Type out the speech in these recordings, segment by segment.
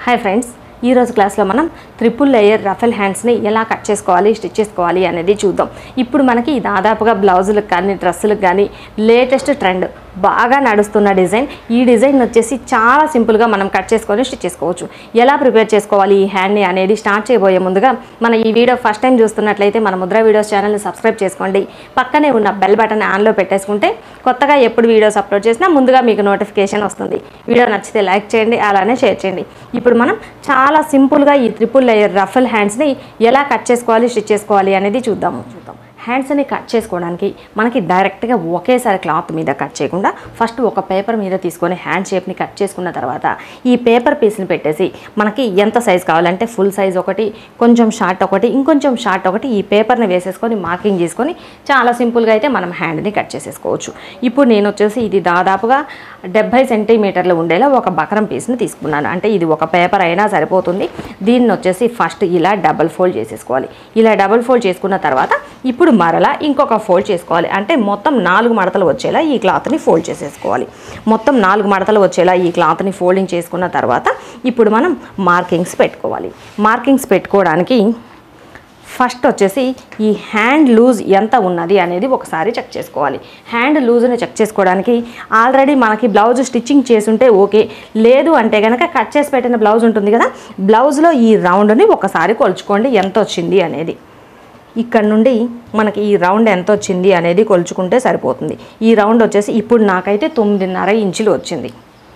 hi friends ఈ రోజు క్లాస్లో మనం ట్రిపుల్ లేయర్ రఫెల్ హ్యాండ్స్ని ఎలా కట్ చేసుకోవాలి స్టిచ్ చేసుకోవాలి అనేది చూద్దాం ఇప్పుడు మనకి దాదాపుగా బ్లౌజులకు కానీ డ్రెస్సులకు కానీ లేటెస్ట్ ట్రెండ్ బాగా నడుస్తున్న డిజైన్ ఈ డిజైన్ వచ్చేసి చాలా సింపుల్గా మనం కట్ చేసుకొని స్టిచ్ చేసుకోవచ్చు ఎలా ప్రిపేర్ చేసుకోవాలి ఈ హ్యాండ్ని అనేది స్టార్ట్ చేయబోయే ముందుగా మన ఈ వీడియో ఫస్ట్ టైం చూస్తున్నట్లయితే మన ముద్ర వీడియోస్ ఛానల్ని సబ్స్క్రైబ్ చేసుకోండి పక్కనే ఉన్న బెల్ బటన్ ఆన్లో పెట్టేసుకుంటే కొత్తగా ఎప్పుడు వీడియోస్ అప్లోడ్ చేసినా ముందుగా మీకు నోటిఫికేషన్ వస్తుంది వీడియో నచ్చితే లైక్ చేయండి అలానే షేర్ చేయండి ఇప్పుడు మనం చాలా సింపుల్గా ఈ ట్రిపుల్ లేయర్ రఫల్ హ్యాండ్స్ని ఎలా కట్ చేసుకోవాలి స్టిచ్ చేసుకోవాలి అనేది చూద్దాము చూద్దాం హ్యాండ్స్ని కట్ చేసుకోవడానికి మనకి డైరెక్ట్గా ఒకేసారి క్లాత్ మీద కట్ చేయకుండా ఫస్ట్ ఒక పేపర్ మీద తీసుకొని హ్యాండ్ షేప్ని కట్ చేసుకున్న తర్వాత ఈ పేపర్ పీస్ని పెట్టేసి మనకి ఎంత సైజ్ కావాలంటే ఫుల్ సైజ్ ఒకటి కొంచెం షార్ట్ ఒకటి ఇంకొంచెం షార్ట్ ఒకటి ఈ పేపర్ని వేసేసుకొని మార్కింగ్ చేసుకొని చాలా సింపుల్గా అయితే మనం హ్యాండ్ని కట్ చేసేసుకోవచ్చు ఇప్పుడు నేను వచ్చేసి ఇది దాదాపుగా డెబ్బై సెంటీమీటర్లు ఉండేలా ఒక బకరం పీస్ని తీసుకున్నాను అంటే ఇది ఒక పేపర్ అయినా సరిపోతుంది దీన్ని వచ్చేసి ఫస్ట్ ఇలా డబల్ ఫోల్డ్ చేసేసుకోవాలి ఇలా డబల్ ఫోల్డ్ చేసుకున్న తర్వాత ఇప్పుడు మరలా ఇంకొక ఫోల్డ్ చేసుకోవాలి అంటే మొత్తం నాలుగు మడతలు వచ్చేలా ఈ క్లాత్ని ఫోల్డ్ చేసేసుకోవాలి మొత్తం నాలుగు మడతలు వచ్చేలా ఈ క్లాత్ని ఫోల్డింగ్ చేసుకున్న తర్వాత ఇప్పుడు మనం మార్కింగ్స్ పెట్టుకోవాలి మార్కింగ్స్ పెట్టుకోవడానికి ఫస్ట్ వచ్చేసి ఈ హ్యాండ్ లూజ్ ఎంత ఉన్నది అనేది ఒకసారి చెక్ చేసుకోవాలి హ్యాండ్ లూజ్ని చెక్ చేసుకోవడానికి ఆల్రెడీ మనకి బ్లౌజ్ స్టిచ్చింగ్ చేసుంటే ఓకే లేదు అంటే కనుక కట్ చేసి పెట్టిన బ్లౌజ్ ఉంటుంది కదా బ్లౌజ్లో ఈ రౌండ్ని ఒకసారి కొలుచుకోండి ఎంత వచ్చింది అనేది ఇక్కడ నుండి మనకి ఈ రౌండ్ ఎంత వచ్చింది అనేది కొలుచుకుంటే సరిపోతుంది ఈ రౌండ్ వచ్చేసి ఇప్పుడు నాకైతే తొమ్మిదిన్నర ఇంచులు వచ్చింది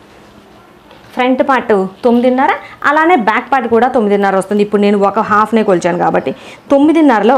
ఫ్రంట్ పార్ట్ తొమ్మిదిన్నర అలానే బ్యాక్ పార్ట్ కూడా తొమ్మిదిన్నర వస్తుంది ఇప్పుడు నేను ఒక హాఫ్నే కొలిచాను కాబట్టి తొమ్మిదిన్నరలో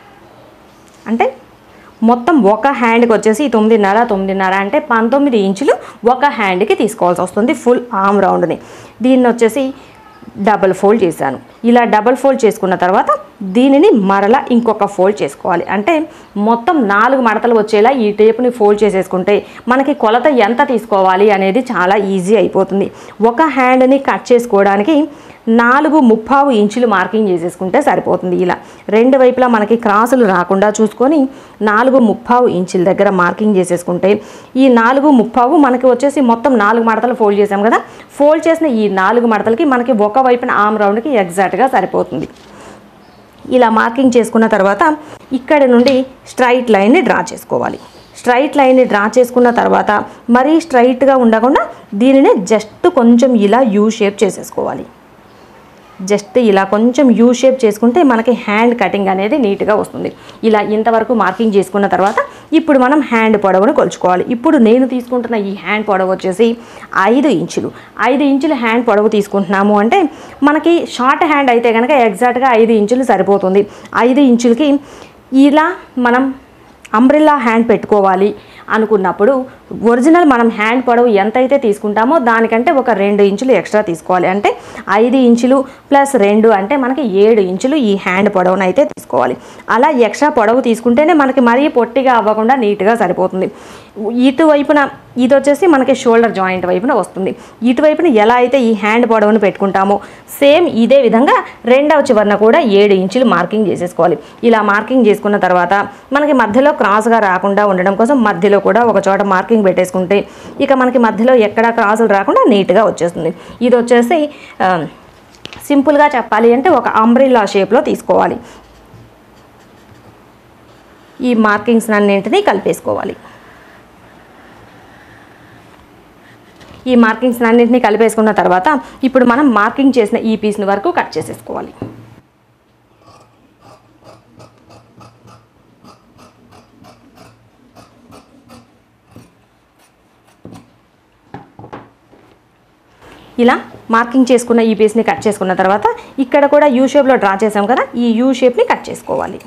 అంటే మొత్తం ఒక హ్యాండ్కి వచ్చేసి తొమ్మిదిన్నర తొమ్మిదిన్నర అంటే పంతొమ్మిది ఇంచులు ఒక హ్యాండ్కి తీసుకోవాల్సి వస్తుంది ఫుల్ ఆర్మ్ రౌండ్ని దీన్ని వచ్చేసి డబల్ ఫోల్డ్ చేశాను ఇలా డబల్ ఫోల్డ్ చేసుకున్న తర్వాత దీనిని మరలా ఇంకొక ఫోల్డ్ చేసుకోవాలి అంటే మొత్తం నాలుగు మడతలు వచ్చేలా ఈ టేప్ని ఫోల్డ్ చేసేసుకుంటే మనకి కొలత ఎంత తీసుకోవాలి అనేది చాలా ఈజీ అయిపోతుంది ఒక హ్యాండ్ని కట్ చేసుకోవడానికి నాలుగు ముప్పావు ఇంచులు మార్కింగ్ చేసేసుకుంటే సరిపోతుంది ఇలా రెండు వైపులా మనకి క్రాసులు రాకుండా చూసుకొని నాలుగు ముప్పావు ఇంచుల దగ్గర మార్కింగ్ చేసేసుకుంటే ఈ నాలుగు ముప్పావు మనకి వచ్చేసి మొత్తం నాలుగు మడతలు ఫోల్డ్ చేసాం కదా ఫోల్డ్ చేసిన ఈ నాలుగు మడతలకి మనకి ఒక వైపున ఆమ్ రౌండ్కి ఎగ్జాక్ట్గా సరిపోతుంది ఇలా మార్కింగ్ చేసుకున్న తర్వాత ఇక్కడ నుండి స్ట్రైట్ లైన్ని డ్రా చేసుకోవాలి స్ట్రైట్ లైన్ని డ్రా చేసుకున్న తర్వాత మరీ స్ట్రైట్గా ఉండకుండా దీనిని జస్ట్ కొంచెం ఇలా యూ షేప్ చేసేసుకోవాలి జస్ట్ ఇలా కొంచెం యూ షేప్ చేసుకుంటే మనకి హ్యాండ్ కటింగ్ అనేది నీట్గా వస్తుంది ఇలా ఇంతవరకు మార్కింగ్ చేసుకున్న తర్వాత ఇప్పుడు మనం హ్యాండ్ పొడవును కొలుచుకోవాలి ఇప్పుడు నేను తీసుకుంటున్న ఈ హ్యాండ్ పొడవు వచ్చేసి ఐదు ఇంచులు ఐదు ఇంచుల హ్యాండ్ పొడవు తీసుకుంటున్నాము అంటే మనకి షార్ట్ హ్యాండ్ అయితే కనుక ఎగ్జాక్ట్గా ఐదు ఇంచులు సరిపోతుంది ఐదు ఇంచులకి ఇలా మనం అంబ్రిల్లా హ్యాండ్ పెట్టుకోవాలి అనుకున్నప్పుడు ఒరిజినల్ మనం హ్యాండ్ పొడవు ఎంతైతే తీసుకుంటామో దానికంటే ఒక రెండు ఇంచులు ఎక్స్ట్రా తీసుకోవాలి అంటే ఐదు ఇంచులు ప్లస్ రెండు అంటే మనకి ఏడు ఇంచులు ఈ హ్యాండ్ పొడవును అయితే తీసుకోవాలి అలా ఎక్స్ట్రా పొడవు తీసుకుంటేనే మనకి మరీ పొట్టిగా అవ్వకుండా నీట్గా సరిపోతుంది ఇటువైపున ఇది వచ్చేసి మనకి షోల్డర్ జాయింట్ వైపున వస్తుంది ఇటువైపున ఎలా అయితే ఈ హ్యాండ్ పొడవును పెట్టుకుంటామో సేమ్ ఇదే విధంగా రెండవ చివరన కూడా ఏడు ఇంచులు మార్కింగ్ చేసేసుకోవాలి ఇలా మార్కింగ్ చేసుకున్న తర్వాత మనకి మధ్యలో క్రాస్గా రాకుండా ఉండడం కోసం మధ్యలో కూడా ఒక చోట మార్కింగ్ పెట్టేసుకుంటే ఇక మనకి మధ్యలో ఎక్కడా క్రాసులు రాకుండా నీట్గా వచ్చేస్తుంది ఇది వచ్చేసి ఆ, సింపుల్గా చెప్పాలి అంటే ఒక అంబ్రిల్లా షేప్లో తీసుకోవాలి ఈ మార్కింగ్స్ అన్నింటినీ కలిపేసుకోవాలి ఈ మార్కింగ్స్ అన్నింటినీ కలిపేసుకున్న తర్వాత ఇప్పుడు మనం మార్కింగ్ చేసిన ఈ పీస్ని వరకు కట్ చేసేసుకోవాలి ఇలా మార్కింగ్ చేసుకున్న ఈ పీస్ని కట్ చేసుకున్న తర్వాత ఇక్కడ కూడా యూ షేప్లో డ్రా చేసాం కదా ఈ యూ షేప్ని కట్ చేసుకోవాలి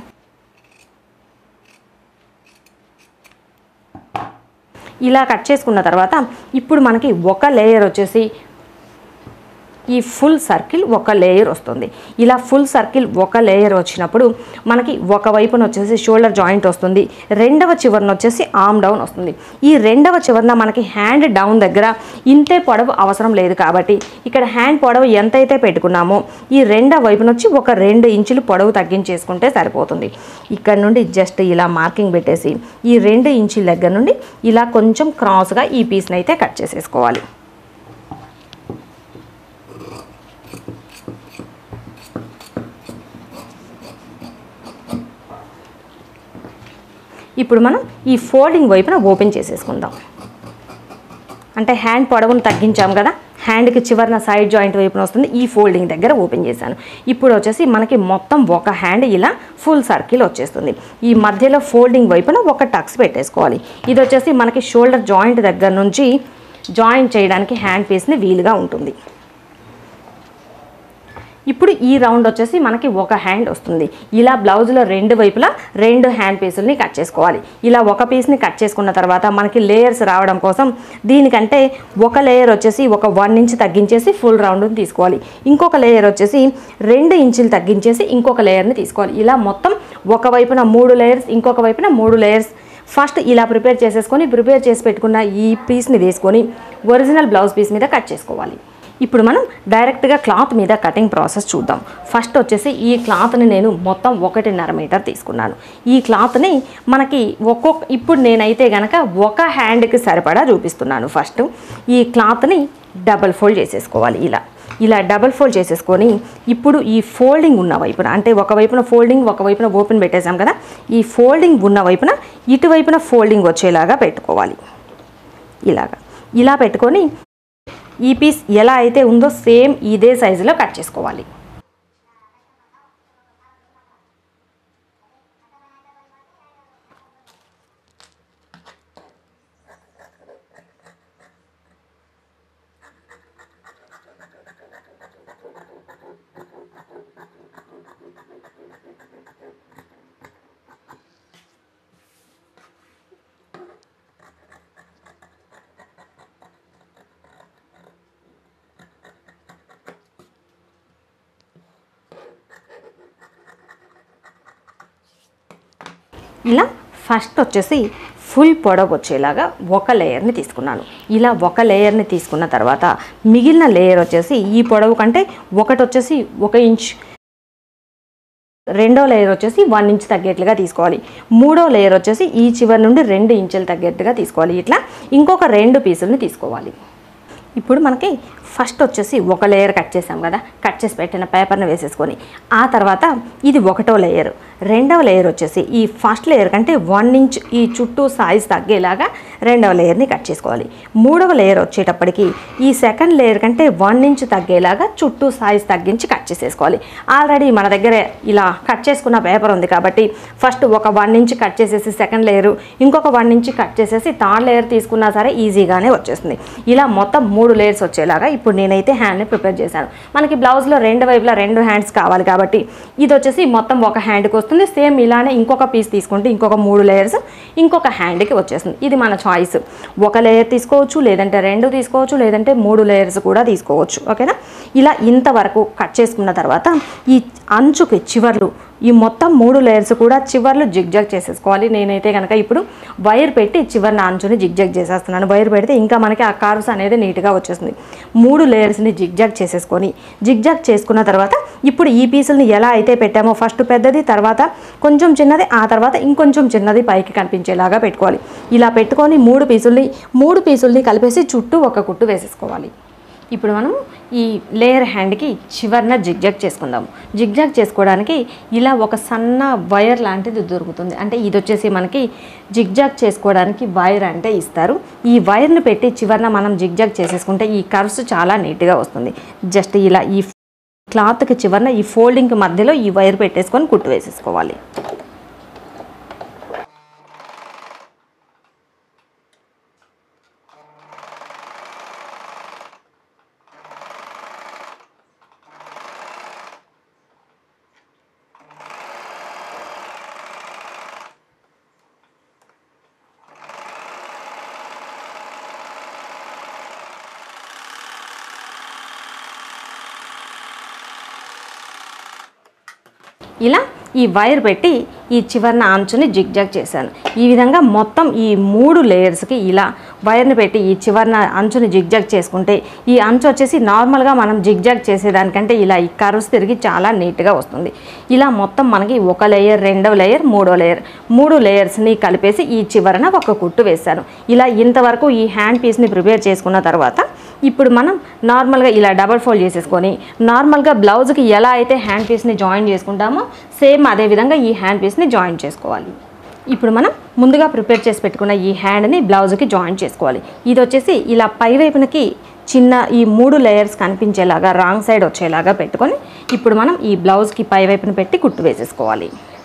ఇలా కట్ చేసుకున్న తర్వాత ఇప్పుడు మనకి ఒక లేయర్ వచ్చేసి ఈ ఫుల్ సర్కిల్ ఒక లేయర్ వస్తుంది ఇలా ఫుల్ సర్కిల్ ఒక లేయర్ వచ్చినప్పుడు మనకి ఒక వైపున వచ్చేసి షోల్డర్ జాయింట్ వస్తుంది రెండవ చివరన వచ్చేసి ఆర్మ్ డౌన్ వస్తుంది ఈ రెండవ చివరన మనకి హ్యాండ్ డౌన్ దగ్గర ఇంతే పొడవు అవసరం లేదు కాబట్టి ఇక్కడ హ్యాండ్ పొడవు ఎంతైతే పెట్టుకున్నామో ఈ రెండవ వైపున వచ్చి ఒక రెండు ఇంచులు పొడవు తగ్గించేసుకుంటే సరిపోతుంది ఇక్కడ నుండి జస్ట్ ఇలా మార్కింగ్ పెట్టేసి ఈ రెండు ఇంచుల దగ్గర నుండి ఇలా కొంచెం క్రాస్గా ఈ పీస్ని అయితే కట్ చేసేసుకోవాలి ఇప్పుడు మనం ఈ ఫోల్డింగ్ వైపున ఓపెన్ చేసేసుకుందాం అంటే హ్యాండ్ పొడవును తగ్గించాం కదా హ్యాండ్కి చివరిన సైడ్ జాయింట్ వైపున వస్తుంది ఈ ఫోల్డింగ్ దగ్గర ఓపెన్ చేశాను ఇప్పుడు వచ్చేసి మనకి మొత్తం ఒక హ్యాండ్ ఇలా ఫుల్ సర్కిల్ వచ్చేస్తుంది ఈ మధ్యలో ఫోల్డింగ్ వైపున ఒక టక్స్ పెట్టేసుకోవాలి ఇది వచ్చేసి మనకి షోల్డర్ జాయింట్ దగ్గర నుంచి జాయింట్ చేయడానికి హ్యాండ్ పీస్ని వీలుగా ఉంటుంది ఇప్పుడు ఈ రౌండ్ వచ్చేసి మనకి ఒక హ్యాండ్ వస్తుంది ఇలా బ్లౌజ్లో రెండు వైపులా రెండు హ్యాండ్ పీసుల్ని కట్ చేసుకోవాలి ఇలా ఒక పీస్ని కట్ చేసుకున్న తర్వాత మనకి లేయర్స్ రావడం కోసం దీనికంటే ఒక లేయర్ వచ్చేసి ఒక వన్ ఇంచ్ తగ్గించేసి ఫుల్ రౌండ్ని తీసుకోవాలి ఇంకొక లేయర్ వచ్చేసి రెండు ఇంచులు తగ్గించేసి ఇంకొక లేయర్ని తీసుకోవాలి ఇలా మొత్తం ఒక వైపున మూడు లేయర్స్ ఇంకొక వైపున మూడు లేయర్స్ ఫస్ట్ ఇలా ప్రిపేర్ చేసేసుకొని ప్రిపేర్ చేసి పెట్టుకున్న ఈ పీస్ని వేసుకొని ఒరిజినల్ బ్లౌజ్ పీస్ మీద కట్ చేసుకోవాలి ఇప్పుడు మనం డైరెక్ట్గా క్లాత్ మీద కటింగ్ ప్రాసెస్ చూద్దాం ఫస్ట్ వచ్చేసి ఈ క్లాత్ని నేను మొత్తం ఒకటిన్నర మీటర్ తీసుకున్నాను ఈ క్లాత్ని మనకి ఒక్కొక్క ఇప్పుడు నేనైతే గనక ఒక హ్యాండ్కి సరిపడా చూపిస్తున్నాను ఫస్ట్ ఈ క్లాత్ని డబల్ ఫోల్డ్ చేసేసుకోవాలి ఇలా ఇలా డబల్ ఫోల్డ్ చేసేసుకొని ఇప్పుడు ఈ ఫోల్డింగ్ ఉన్న వైపున అంటే ఒక వైపున ఫోల్డింగ్ ఒక వైపున ఓపెన్ పెట్టేసాం కదా ఈ ఫోల్డింగ్ ఉన్న వైపున ఇటువైపున ఫోల్డింగ్ వచ్చేలాగా పెట్టుకోవాలి ఇలాగా ఇలా పెట్టుకొని ఈ పీస్ ఎలా అయితే ఉందో సేమ్ ఇదే సైజులో కట్ చేసుకోవాలి ఇలా ఫస్ట్ వచ్చేసి ఫుల్ పొడవు వచ్చేలాగా ఒక లేయర్ని తీసుకున్నాను ఇలా ఒక లేయర్ని తీసుకున్న తర్వాత మిగిలిన లేయర్ వచ్చేసి ఈ పొడవు కంటే ఒకటి వచ్చేసి ఒక ఇంచ్ రెండో లేయర్ వచ్చేసి వన్ ఇంచ్ తగ్గేట్లుగా తీసుకోవాలి మూడో లేయర్ వచ్చేసి ఈ చివరి నుండి రెండు ఇంచులు తగ్గేట్టుగా తీసుకోవాలి ఇట్లా ఇంకొక రెండు పీసుల్ని తీసుకోవాలి ఇప్పుడు మనకి ఫస్ట్ వచ్చేసి ఒక లేయర్ కట్ చేసాం కదా కట్ చేసి పెట్టిన పేపర్ని వేసేసుకొని ఆ తర్వాత ఇది ఒకటో లేయర్ రెండవ లేయర్ వచ్చేసి ఈ ఫస్ట్ లేయర్ కంటే వన్ ఇంచ్ ఈ చుట్టూ సైజ్ తగ్గేలాగా రెండవ లేయర్ని కట్ చేసుకోవాలి మూడవ లేయర్ వచ్చేటప్పటికి ఈ సెకండ్ లేయర్ కంటే వన్ ఇంచ్ తగ్గేలాగా చుట్టూ సైజ్ తగ్గించి కట్ చేసేసుకోవాలి ఆల్రెడీ మన దగ్గర ఇలా కట్ చేసుకున్న పేపర్ ఉంది కాబట్టి ఫస్ట్ ఒక వన్ ఇంచ్ కట్ చేసేసి సెకండ్ లేయర్ ఇంకొక వన్ ఇంచ్ కట్ చేసేసి థర్డ్ లేయర్ తీసుకున్నా సరే ఈజీగానే వచ్చేస్తుంది ఇలా మొత్తం మూడు లేయర్స్ వచ్చేలాగా ఇప్పుడు నేనైతే హ్యాండ్ని ప్రిపేర్ చేశాను మనకి బ్లౌజ్లో రెండు వైపులా రెండు హ్యాండ్స్ కావాలి కాబట్టి ఇది వచ్చేసి మొత్తం ఒక హ్యాండ్కి వస్తుంది సేమ్ ఇలానే ఇంకొక పీస్ తీసుకుంటే ఇంకొక మూడు లేయర్స్ ఇంకొక హ్యాండ్కి వచ్చేస్తుంది ఇది మన చాయిస్ ఒక లేయర్ తీసుకోవచ్చు లేదంటే రెండు తీసుకోవచ్చు లేదంటే మూడు లేయర్స్ కూడా తీసుకోవచ్చు ఓకేనా ఇలా ఇంతవరకు కట్ చేసుకున్న తర్వాత ఈ అంచుకి చివర్లు ఈ మొత్తం మూడు లేయర్స్ కూడా చివర్లు జిగ్జాగ్ చేసేసుకోవాలి నేనైతే కనుక ఇప్పుడు వైర్ పెట్టి చివరిన అంచుని జిగ్జాగ్ చేసేస్తున్నాను వైర్ పెడితే ఇంకా మనకి ఆ కార్వ్స్ అనేది నీట్గా వచ్చేస్తుంది మూడు లేయర్స్ని జిగ్జాగ్ చేసేసుకొని జిగ్జాగ్ చేసుకున్న తర్వాత ఇప్పుడు ఈ పీసుల్ని ఎలా అయితే పెట్టామో ఫస్ట్ పెద్దది తర్వాత కొంచెం చిన్నది ఆ తర్వాత ఇంకొంచెం చిన్నది పైకి కనిపించేలాగా పెట్టుకోవాలి ఇలా పెట్టుకొని మూడు పీసుల్ని మూడు పీసుల్ని కలిపేసి చుట్టూ ఒక కుట్టు వేసేసుకోవాలి ఇప్పుడు మనం ఈ లేయర్ హ్యాండ్కి చివరిన జిగ్జాగ్ చేసుకుందాం జిగ్జాగ్ చేసుకోవడానికి ఇలా ఒక సన్న వైర్ లాంటిది దొరుకుతుంది అంటే ఇది వచ్చేసి మనకి జిగ్జాగ్ చేసుకోవడానికి వైర్ అంటే ఇస్తారు ఈ వైర్ని పెట్టి చివరిన మనం జిగ్జాగ్ చేసేసుకుంటే ఈ కర్వ్స్ చాలా నీట్గా వస్తుంది జస్ట్ ఇలా ఈ క్లాత్కి చివరిన ఈ ఫోల్డింగ్కి మధ్యలో ఈ వైర్ పెట్టేసుకొని కుట్టు వేసేసుకోవాలి ఇలా ఈ వైర్ పెట్టి ఈ చివరిన అంచుని జిగ్జాగ్ చేశాను ఈ విధంగా మొత్తం ఈ మూడు లేయర్స్కి ఇలా వైర్ని పెట్టి ఈ చివరిన అంచుని జిగ్జాగ్ చేసుకుంటే ఈ అంచు వచ్చేసి నార్మల్గా మనం జిగ్జాగ్ చేసేదానికంటే ఇలా ఈ కర్వ్స్ తిరిగి చాలా నీట్గా వస్తుంది ఇలా మొత్తం మనకి ఒక లేయర్ రెండవ లేయర్ మూడో లేయర్ మూడు లేయర్స్ని కలిపేసి ఈ చివరన ఒక కుట్టు వేశాను ఇలా ఇంతవరకు ఈ హ్యాండ్ పీస్ని ప్రిపేర్ చేసుకున్న తర్వాత ఇప్పుడు మనం నార్మల్గా ఇలా డబల్ ఫోల్డ్ చేసేసుకొని నార్మల్గా బ్లౌజ్కి ఎలా అయితే హ్యాండ్ పీస్ని జాయిన్ చేసుకుంటామో సేమ్ అదే విధంగా ఈ హ్యాండ్ పీస్ని జాయిన్ చేసుకోవాలి ఇప్పుడు మనం ముందుగా ప్రిపేర్ చేసి పెట్టుకున్న ఈ హ్యాండ్ని బ్లౌజ్కి జాయిన్ చేసుకోవాలి ఇది వచ్చేసి ఇలా పై వైపునకి చిన్న ఈ మూడు లేయర్స్ కనిపించేలాగా రాంగ్ సైడ్ వచ్చేలాగా పెట్టుకొని ఇప్పుడు మనం ఈ బ్లౌజ్కి పై వైపున పెట్టి కుట్టు వేసేసుకోవాలి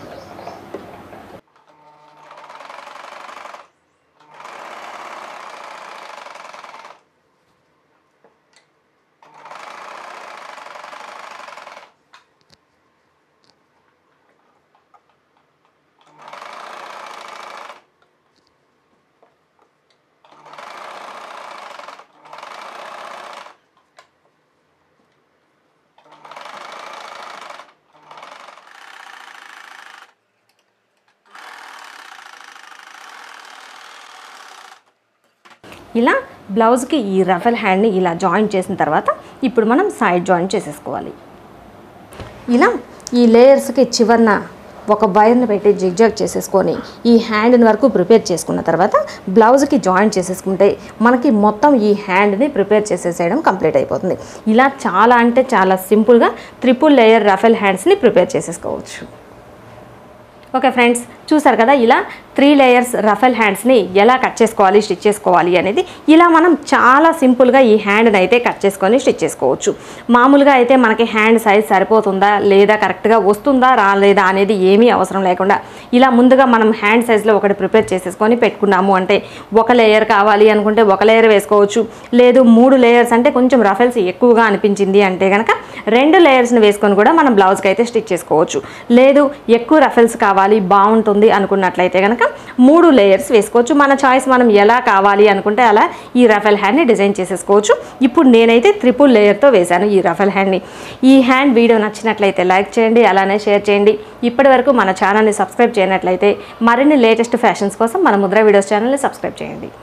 ఇలా బ్లౌజ్కి ఈ రఫల్ హ్యాండ్ని ఇలా జాయిన్ చేసిన తర్వాత ఇప్పుడు మనం సైడ్ జాయిన్ చేసేసుకోవాలి ఇలా ఈ లేయర్స్కి చివరన ఒక వైర్ని పెట్టి జిగ్జాగ్ చేసేసుకొని ఈ హ్యాండ్ని వరకు ప్రిపేర్ చేసుకున్న తర్వాత బ్లౌజ్కి జాయిన్ చేసేసుకుంటే మనకి మొత్తం ఈ హ్యాండ్ని ప్రిపేర్ చేసేసేయడం కంప్లీట్ అయిపోతుంది ఇలా చాలా అంటే చాలా సింపుల్గా త్రిపుల్ లేయర్ రఫెల్ హ్యాండ్స్ని ప్రిపేర్ చేసేసుకోవచ్చు ఓకే ఫ్రెండ్స్ చూసారు కదా ఇలా త్రీ లేయర్స్ రఫెల్ హ్యాండ్స్ని ఎలా కట్ చేసుకోవాలి స్టిచ్ చేసుకోవాలి అనేది ఇలా మనం చాలా సింపుల్గా ఈ హ్యాండ్ని అయితే కట్ చేసుకొని స్టిచ్ చేసుకోవచ్చు మామూలుగా అయితే మనకి హ్యాండ్ సైజ్ సరిపోతుందా లేదా కరెక్ట్గా వస్తుందా రాలేదా అనేది ఏమీ అవసరం లేకుండా ఇలా ముందుగా మనం హ్యాండ్ సైజ్లో ఒకటి ప్రిపేర్ చేసేసుకొని పెట్టుకున్నాము అంటే ఒక లేయర్ కావాలి అనుకుంటే ఒక లేయర్ వేసుకోవచ్చు లేదు మూడు లేయర్స్ అంటే కొంచెం రఫెల్స్ ఎక్కువగా అనిపించింది అంటే కనుక రెండు లేయర్స్ని వేసుకొని కూడా మనం బ్లౌజ్కి అయితే స్టిచ్ చేసుకోవచ్చు లేదు ఎక్కువ రఫెల్స్ కావాలి బాగుంటుంది అనుకున్నట్లయితే కనుక మూడు లేయర్స్ వేసుకోవచ్చు మన చాయిస్ మనం ఎలా కావాలి అనుకుంటే అలా ఈ రఫెల్ హ్యాండ్ని డిజైన్ చేసేసుకోవచ్చు ఇప్పుడు నేనైతే త్రిపుల్ లేయర్తో వేశాను ఈ రఫెల్ హ్యాండ్ని ఈ హ్యాండ్ వీడియో నచ్చినట్లయితే లైక్ చేయండి అలానే షేర్ చేయండి ఇప్పటి వరకు మన ఛానల్ని సబ్స్క్రైబ్ చేయనట్లయితే మరిన్ని లేటెస్ట్ ఫ్యాషన్స్ కోసం మన ముద్ర వీడియోస్ ఛానల్ని సబ్స్క్రైబ్ చేయండి